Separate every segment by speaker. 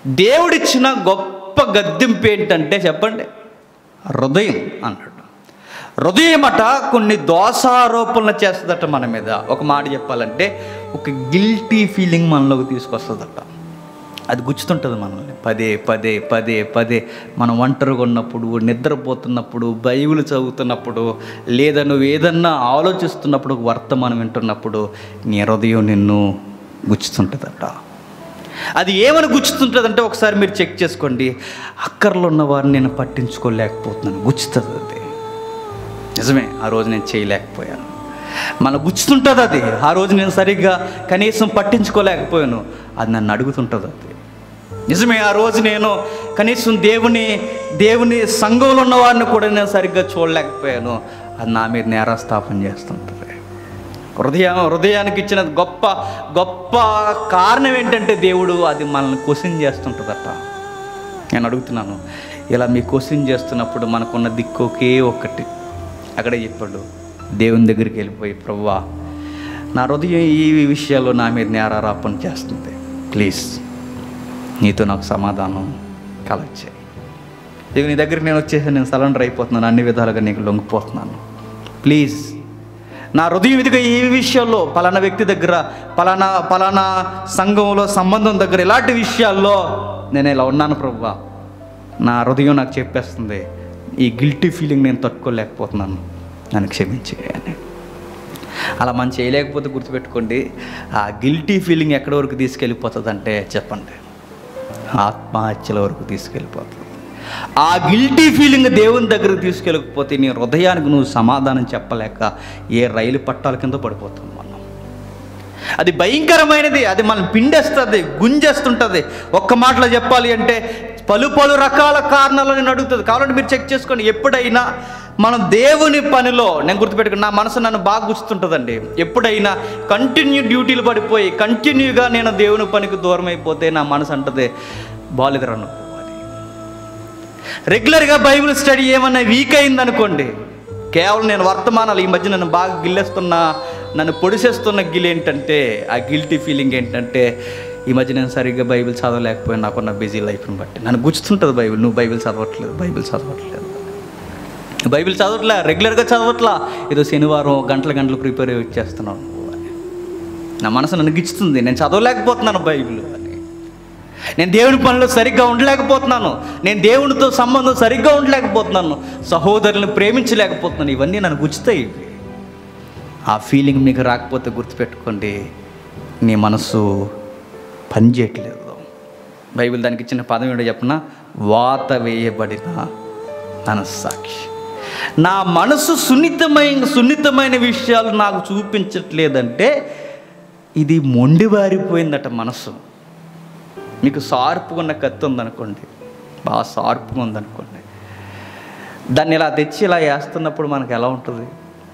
Speaker 1: దేవుడిచ్చిన గొప్ప గద్దెంపు ఏంటంటే చెప్పండి హృదయం అన్నాడు హృదయం అట కొన్ని దోషారోపణలు చేస్తుందట మన మీద ఒక మాట చెప్పాలంటే ఒక గిల్టీ ఫీలింగ్ మనలోకి తీసుకొస్తుందట అది గుచ్చుతుంటుంది మనల్ని పదే పదే పదే పదే మనం ఒంటరిగా ఉన్నప్పుడు నిద్రపోతున్నప్పుడు బైబిల్ చదువుతున్నప్పుడు లేదా నువ్వు ఏదన్నా ఆలోచిస్తున్నప్పుడు ఒక వర్తమానం వింటున్నప్పుడు నీ హృదయం నిన్ను గుచ్చుతుంటుందట అది ఏమని గుచ్చుతుంటుందంటే ఒకసారి మీరు చెక్ చేసుకోండి అక్కర్లో ఉన్న వారిని నేను పట్టించుకోలేకపోతున్నాను గుచ్చుతుంది అది నిజమే ఆ రోజు నేను చేయలేకపోయాను మన గుచ్చుతుంటుంది అది ఆ రోజు నేను సరిగ్గా కనీసం పట్టించుకోలేకపోయాను అది నన్ను అడుగుతుంటుంది అది నిజమే ఆ రోజు నేను కనీసం దేవుని దేవుని సంఘంలో ఉన్న వారిని కూడా నేను సరిగ్గా చూడలేకపోయాను అది నా మీద నేరస్థాపన చేస్తుంటుంది హృదయం హృదయానికి ఇచ్చిన గొప్ప గొప్ప కారణం ఏంటంటే దేవుడు అది మనల్ని క్వశ్చన్ చేస్తుంటుందట నేను అడుగుతున్నాను ఇలా మీ క్వశ్చన్ చేస్తున్నప్పుడు మనకున్న దిక్కు ఒకే ఒక్కటి అక్కడే చెప్పాడు దేవుని దగ్గరికి వెళ్ళిపోయి ప్రవ్వా నా హృదయం ఈ విషయాల్లో నా మీద నేరారాపణ చేస్తుంది ప్లీజ్ నీతో నాకు సమాధానం కలగచ్చాయి ఇక నీ దగ్గరికి నేను వచ్చేసి నేను సరెండర్ అయిపోతున్నాను అన్ని విధాలుగా నీకు లొంగిపోతున్నాను ప్లీజ్ నా హృదయం ఇదిగా ఈ విషయాల్లో పలానా వ్యక్తి దగ్గర పలానా పలానా సంఘంలో సంబంధం దగ్గర ఇలాంటి విషయాల్లో నేను ఇలా ఉన్నాను ప్రభువా నా హృదయం నాకు చెప్పేస్తుంది ఈ గిల్టీ ఫీలింగ్ నేను తట్టుకోలేకపోతున్నాను నన్ను క్షమించి అని అలా మనం చేయలేకపోతే గుర్తుపెట్టుకోండి ఆ గిల్టీ ఫీలింగ్ ఎక్కడి వరకు తీసుకెళ్ళిపోతుందంటే చెప్పండి ఆత్మహత్యల వరకు తీసుకెళ్ళిపోతుంది ఆ గిల్టీ ఫీలింగ్ దేవుని దగ్గరకు తీసుకెళ్ళకపోతే నీ హృదయానికి నువ్వు సమాధానం చెప్పలేక ఏ రైలు పట్టాల కింద పడిపోతాం మనం అది భయంకరమైనది అది మనం పిండేస్తుంది గుంజేస్తుంటుంది ఒక్క మాటలో చెప్పాలి అంటే పలు పలు రకాల కారణాలు నేను అడుగుతుంది కావాలంటే మీరు చెక్ చేసుకోండి ఎప్పుడైనా మనం దేవుని పనిలో నేను గుర్తుపెట్టుకుని నా మనసు నన్ను బాగా గుర్తుంటుందండి ఎప్పుడైనా కంటిన్యూ డ్యూటీలు పడిపోయి కంటిన్యూగా నేను దేవుని పనికి దూరం అయిపోతే నా మనసు అంటది బాలిదరా నువ్వు అని రెగ్యులర్గా బైబిల్ స్టడీ ఏమన్నా వీక్ అయింది అనుకోండి కేవలం నేను వర్తమానాలు ఈ మధ్య నన్ను బాగా గిల్లేస్తున్న నన్ను పొడిసేస్తున్న గిల్ ఏంటంటే ఆ గిల్టీ ఫీలింగ్ ఏంటంటే ఈ మధ్య నేను సరిగ్గా బైబిల్ చదవలేకపోయినా నాకున్న బిజీ లైఫ్ని బట్టి నన్ను గుచ్చుతుంటుంది బైబిల్ నువ్వు బైబిల్ చదవట్లేదు బైబిల్ చదవట్లేదు బైబిల్ చదవట్లే రెగ్యులర్గా చదవట్లా ఏదో శనివారం గంటల గంటలు ప్రిపేర్ చేస్తున్నావు నువ్వు అని నా మనసు నన్ను గిచ్చుతుంది నేను చదవలేకపోతున్నాను బైబిల్ అని నేను దేవుని పనిలో సరిగ్గా ఉండలేకపోతున్నాను నేను దేవునితో సంబంధం సరిగ్గా ఉండలేకపోతున్నాను సహోదరులను ప్రేమించలేకపోతున్నాను ఇవన్నీ నన్ను గుచ్చుతాయి ఇవి ఆ ఫీలింగ్ మీకు రాకపోతే గుర్తుపెట్టుకోండి నీ మనసు పనిచేయట్లేదు బైబిల్ దానికి ఇచ్చిన పదం ఏంటో చెప్పిన వాత వేయబడిన మనస్సాక్షి నా మనసు సున్నితమైన సున్నితమైన విషయాలు నాకు చూపించట్లేదంటే ఇది మొండిబారిపోయిందట మనసు మీకు షార్ప్గా ఉన్న కత్తి ఉందనుకోండి బాగా షార్ప్గా ఉందనుకోండి దాన్ని ఇలా తెచ్చి ఇలా వేస్తున్నప్పుడు మనకు ఎలా ఉంటుంది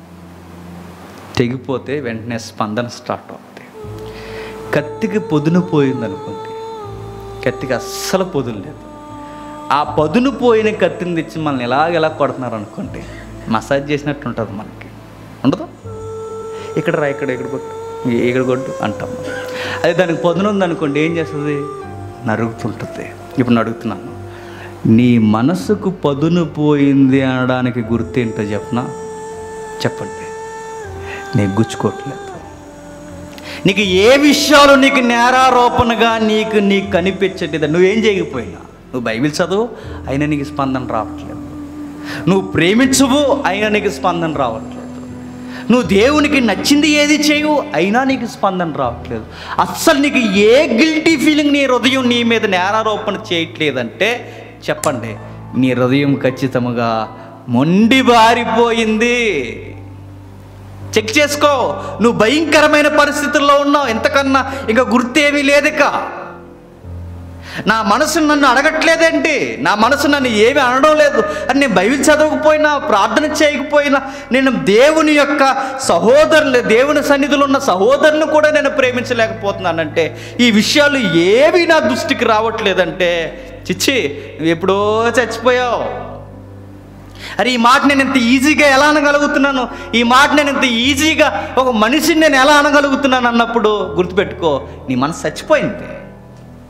Speaker 1: తెగిపోతే వెంటనే స్పందన స్టార్ట్ అవుతుంది కత్తికి పొదును పోయిందనుకోండి కత్తికి అస్సలు పొదును లేదు ఆ పదును పోయిన కత్తిని తెచ్చి మనల్ని ఎలాగెలా కొడుతున్నారు అనుకోండి మసాజ్ చేసినట్టు ఉంటుంది మనకి ఉండదు ఇక్కడ రా ఇక్కడ ఇక్కడ కొట్టు ఇక్కడ కొట్టు అంటాం మనం. అదే దానికి పదును ఉందనుకోండి ఏం చేస్తుంది నరుగుతుంటుంది ఇప్పుడు నేను అడుగుతున్నాను నీ మనసుకు పదును పోయింది అనడానికి గుర్తేంటో చెప్పనా చెప్పండి నీకు గుచ్చుకోవట్లేదు నీకు ఏ విషయాలు నీకు నేరారోపణగా నీకు నీకు కనిపించట్లేదు నువ్వేం చేయకపోయినా నువ్వు బైబిల్ చదువు అయినా నీకు స్పందన రావట్లేదు నువ్వు ప్రేమించవు అయినా నీకు స్పందన రావట్లేదు నువ్వు దేవునికి నచ్చింది ఏది చేయవు అయినా నీకు స్పందన రావట్లేదు అస్సలు నీకు ఏ గిల్టీ ఫీలింగ్ నీ హృదయం నీ మీద నేరారోపణ చేయట్లేదంటే చెప్పండి నీ హృదయం ఖచ్చితంగా మొండి బారిపోయింది చెక్ చేసుకో నువ్వు భయంకరమైన పరిస్థితుల్లో ఉన్నావు ఎంతకన్నా ఇంకా గుర్తేమీ లేదిక నా మనసు నన్ను అడగట్లేదేంటి నా మనసు నన్ను ఏమి అనడం లేదు అని నేను బైబిల్ చదవకపోయినా ప్రార్థన చేయకపోయినా నేను దేవుని యొక్క సహోదరులు దేవుని సన్నిధిలో ఉన్న సహోదరుని కూడా నేను ప్రేమించలేకపోతున్నానంటే ఈ విషయాలు ఏవి నా దృష్టికి రావట్లేదంటే చిచ్చి నువ్వు ఎప్పుడో చచ్చిపోయావు అరే ఈ మాట నేను ఇంత ఈజీగా ఎలా అనగలుగుతున్నాను ఈ మాట నేను ఇంత ఈజీగా ఒక మనిషిని నేను ఎలా అనగలుగుతున్నాను అన్నప్పుడు గుర్తుపెట్టుకో నీ మనసు చచ్చిపోయింది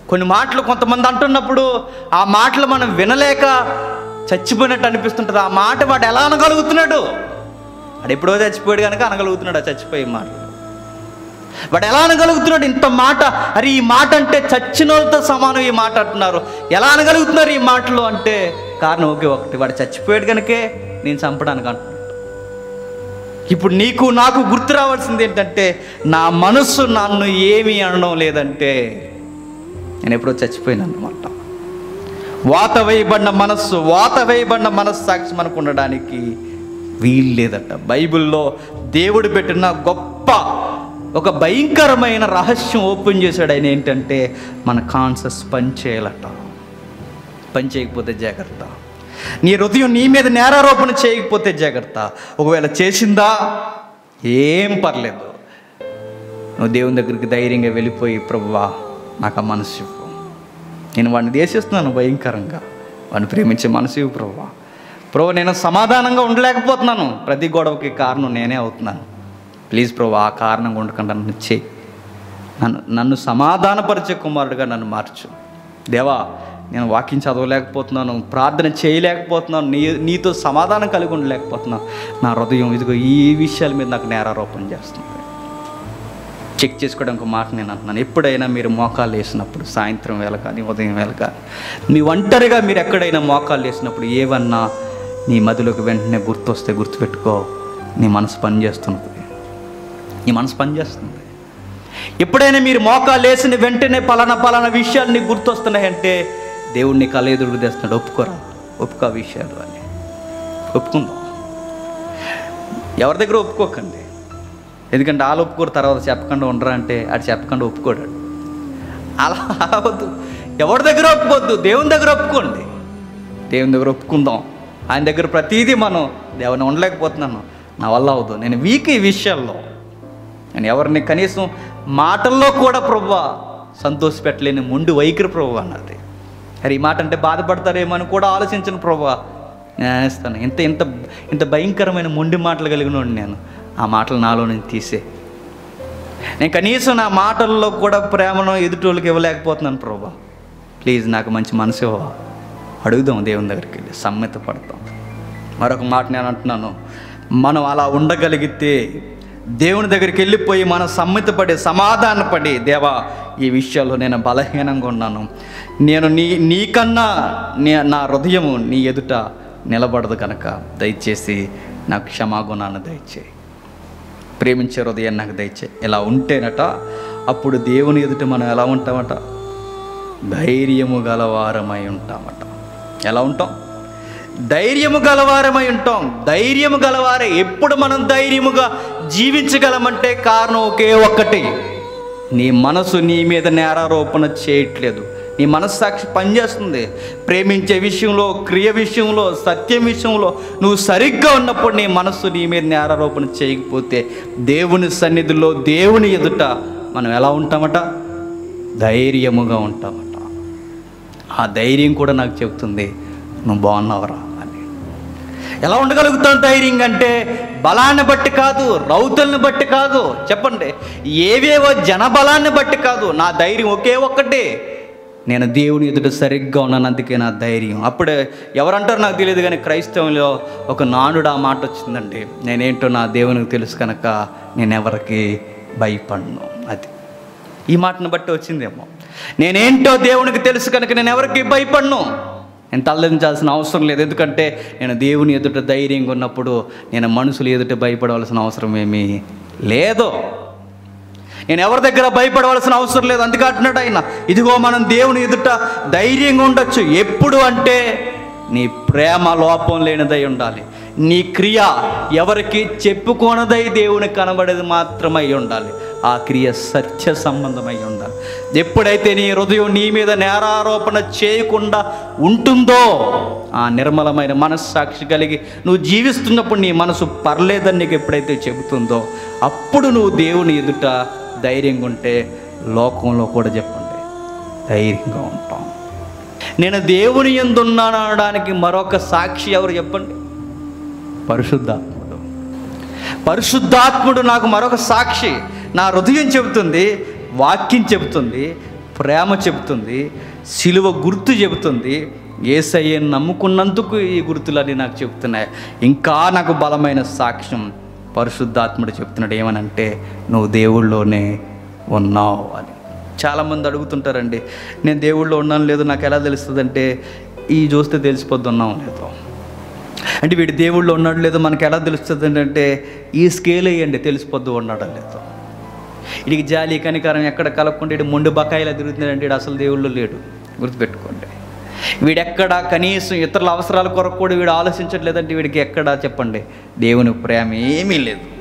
Speaker 1: కొన్ని మాటలు కొంతమంది అంటున్నప్పుడు ఆ మాటలు మనం వినలేక చచ్చిపోయినట్టు అనిపిస్తుంటుంది ఆ మాట వాడు ఎలా అనగలుగుతున్నాడు వాడు ఎప్పుడో చచ్చిపోయాడు కనుక అనగలుగుతున్నాడు ఆ చచ్చిపోయే మాట వాడు ఎలా అనగలుగుతున్నాడు ఇంత మాట అరే ఈ మాట అంటే చచ్చిన వాళ్ళతో సమానం ఈ మాట అంటున్నారు ఎలా అనగలుగుతున్నారు ఈ మాటలు అంటే కారణం ఒకే ఒకటి వాడు చచ్చిపోయాడు కనుకే నేను చంపడానికి అంటున్నాడు ఇప్పుడు నీకు నాకు గుర్తు రావాల్సింది ఏంటంటే నా మనస్సు నన్ను ఏమీ అనడం లేదంటే నేను ఎప్పుడో చచ్చిపోయాను అన్నమాట వాత వేయబడిన మనస్సు వాత వేయబడిన మనస్సాక్షి మనకు ఉండడానికి వీలు లేదట బైబిల్లో దేవుడు పెట్టిన గొప్ప ఒక భయంకరమైన రహస్యం ఓపెన్ చేశాడు ఆయన ఏంటంటే మన కాన్సెస్ పని చేయాలట పని చేయకపోతే జాగ్రత్త నీ హృదయం నీ మీద నేరారోపణ చేయకపోతే జాగ్రత్త ఒకవేళ చేసిందా ఏం పర్లేదు నువ్వు దేవుని దగ్గరికి ధైర్యంగా వెళ్ళిపోయి ప్రభువా నాకు ఆ మనసు ఇవ్వు నేను వాడిని దేశిస్తున్నాను భయంకరంగా వాడిని ప్రేమించే మనసు ఇవ్వు ప్రభువా ప్రభు నేను సమాధానంగా ఉండలేకపోతున్నాను ప్రతి గొడవకి కారణం నేనే అవుతున్నాను ప్లీజ్ ప్రభు ఆ కారణంగా ఉండకుండా నన్ను చేయి నన్ను నన్ను సమాధానపరిచే కుమారుడిగా నన్ను మార్చు దేవా నేను వాక్యం చదవలేకపోతున్నాను ప్రార్థన చేయలేకపోతున్నాను నీ నీతో సమాధానం కలిగి ఉండలేకపోతున్నాను నా హృదయం ఇదిగో ఈ విషయాల మీద నాకు నేరారోపణ చేస్తుంది చెక్ చేసుకోవడానికి ఒక మాట నేను అంటున్నాను ఎప్పుడైనా మీరు మోకాలు వేసినప్పుడు సాయంత్రం వేళ కానీ ఉదయం వేళ కానీ మీ ఒంటరిగా మీరు ఎక్కడైనా మోకాలు వేసినప్పుడు ఏవన్నా నీ మదిలోకి వెంటనే గుర్తొస్తే గుర్తుపెట్టుకో నీ మనసు పనిచేస్తున్నది నీ మనసు పనిచేస్తుంది ఎప్పుడైనా మీరు మోకాలు వేసిన వెంటనే పలానా పలానా విషయాలు నీకు గుర్తొస్తున్నాయంటే దేవుడిని కళ ఎదురు తెస్తున్నాడు ఒప్పుకోరా ఒప్పుకో ఆ విషయాలు అని ఒప్పుకుందాం ఎవరి దగ్గర ఒప్పుకోకండి ఎందుకంటే వాళ్ళు ఒప్పుకోరు తర్వాత చెప్పకుండా ఉండరా అంటే ఆడు చెప్పకుండా ఒప్పుకోడు ఆడు. అలా అవద్దు ఎవరి దగ్గర ఒప్పుకోవద్దు దేవుని దగ్గర ఒప్పుకోండి దేవుని దగ్గర ఒప్పుకుందాం ఆయన దగ్గర ప్రతిదీ మనం దేవుని ఉండలేకపోతున్నాను నా వల్ల అవదు నేను వీక్ ఈ విషయాల్లో నేను ఎవరిని కనీసం మాటల్లో కూడా ప్రభు సంతోష పెట్టలేని ముందు వైఖరి ప్రభు అన్నది అరే ఈ మాట అంటే బాధపడతారేమో అని కూడా ఆలోచించను ప్రభు నేను అనేస్తాను ఇంత ఇంత ఇంత భయంకరమైన మొండి మాటలు కలిగిన నేను ఆ మాటలు నాలో నుంచి తీసే నేను కనీసం నా మాటల్లో కూడా ప్రేమను ఎదుటోళ్ళకి ఇవ్వలేకపోతున్నాను ప్రభా ప్లీజ్ నాకు మంచి మనసు ఇవ్వవా అడుగుదాం దేవుని దగ్గరికి వెళ్ళి సమ్మత పడతాం మరొక మాట నేను అంటున్నాను మనం అలా ఉండగలిగితే దేవుని దగ్గరికి వెళ్ళిపోయి మనం సమ్మతపడి సమాధానపడి దేవా ఈ విషయాల్లో నేను బలహీనంగా ఉన్నాను నేను నీ నీకన్నా నీ నా హృదయము నీ ఎదుట నిలబడదు కనుక దయచేసి నాకు క్షమాగుణాన్ని దయచేయి ప్రేమించే హృదయాన్ని నాకు దయచే ఇలా ఉంటేనట అప్పుడు దేవుని ఎదుట మనం ఎలా ఉంటామట ధైర్యము గలవారమై ఉంటామట ఎలా ఉంటాం ధైర్యము గలవారమై ఉంటాం ధైర్యము గలవారే ఎప్పుడు మనం ధైర్యముగా జీవించగలమంటే కారణం ఒకే ఒక్కటి నీ మనసు నీ మీద నేరారోపణ చేయట్లేదు నీ మనస్సాక్షి పనిచేస్తుంది ప్రేమించే విషయంలో క్రియ విషయంలో సత్యం విషయంలో నువ్వు సరిగ్గా ఉన్నప్పుడు నీ మనస్సు నీ మీద నేరారోపణ చేయకపోతే దేవుని సన్నిధిలో దేవుని ఎదుట మనం ఎలా ఉంటామట ధైర్యముగా ఉంటామట ఆ ధైర్యం కూడా నాకు చెబుతుంది నువ్వు బాగున్నావురా అని ఎలా ఉండగలుగుతాం ధైర్యంగా అంటే బలాన్ని బట్టి కాదు రౌతుల్ని బట్టి కాదు చెప్పండి ఏవేవో జనబలాన్ని బట్టి కాదు నా ధైర్యం ఒకే ఒక్కటే నేను దేవుని ఎదుట సరిగ్గా ఉన్నాను అందుకే నా ధైర్యం అప్పుడే ఎవరంటారు నాకు తెలియదు కానీ క్రైస్తవంలో ఒక నానుడు ఆ మాట వచ్చిందండి నేనేంటో నా దేవునికి తెలుసు కనుక నేను ఎవరికి భయపడను అది ఈ మాటను బట్టి వచ్చిందేమో నేనేంటో దేవునికి తెలుసు కనుక నేను ఎవరికి భయపడను నేను తలదించాల్సిన అవసరం లేదు ఎందుకంటే నేను దేవుని ఎదుట ధైర్యంగా ఉన్నప్పుడు నేను మనుషులు ఎదుట భయపడవలసిన అవసరం ఏమీ లేదు నేను ఎవరి దగ్గర భయపడవలసిన అవసరం లేదు అందుకే అంటున్నాడు ఆయన ఇదిగో మనం దేవుని ఎదుట ధైర్యంగా ఉండొచ్చు ఎప్పుడు అంటే నీ ప్రేమ లోపం లేనిదై ఉండాలి నీ క్రియ ఎవరికి చెప్పుకోనదై దేవునికి కనబడేది మాత్రమై ఉండాలి ఆ క్రియ సత్య సంబంధమై ఉండాలి ఎప్పుడైతే నీ హృదయం నీ మీద నేరారోపణ చేయకుండా ఉంటుందో ఆ నిర్మలమైన మనస్సాక్షి కలిగి నువ్వు జీవిస్తున్నప్పుడు నీ మనసు పర్లేదని నీకు ఎప్పుడైతే చెబుతుందో అప్పుడు నువ్వు దేవుని ఎదుట ధైర్యంగా ఉంటే లోకంలో కూడా చెప్పండి ధైర్యంగా ఉంటాం నేను దేవుని ఎందున్నాను అనడానికి మరొక సాక్షి ఎవరు చెప్పండి పరిశుద్ధాత్ముడు పరిశుద్ధాత్ముడు నాకు మరొక సాక్షి నా హృదయం చెబుతుంది వాక్యం చెబుతుంది ప్రేమ చెబుతుంది సిలువ గుర్తు చెబుతుంది ఏసయ్యను నమ్ముకున్నందుకు ఈ గుర్తులన్నీ నాకు చెబుతున్నాయి ఇంకా నాకు బలమైన సాక్ష్యం పరిశుద్ధాత్ముడు చెప్తున్నాడు ఏమనంటే నువ్వు దేవుళ్ళలోనే ఉన్నావు అని చాలామంది అడుగుతుంటారండి నేను దేవుళ్ళో ఉన్నాను లేదు నాకు ఎలా తెలుస్తుందంటే ఈ చూస్తే తెలిసిపోద్ది ఉన్నాం లేదో అంటే వీడు దేవుళ్ళు ఉన్నాడు లేదో మనకు ఎలా తెలుస్తుంది అంటే ఈ స్కేల్ వేయండి తెలిసిపోద్దు ఉన్నాడో లేదో వీడికి జాలి కనికారం ఎక్కడ కలగకుండా వీడు మొండి బకాయిలా తిరుగుతున్నాడంటే వీడు అసలు దేవుళ్ళు లేడు గుర్తుపెట్టుకోండి వీడెక్కడ కనీసం ఇతరుల అవసరాల కొరకు కూడా వీడు ఆలోచించట్లేదంటే వీడికి ఎక్కడ చెప్పండి దేవుని ప్రేమ ఏమీ లేదు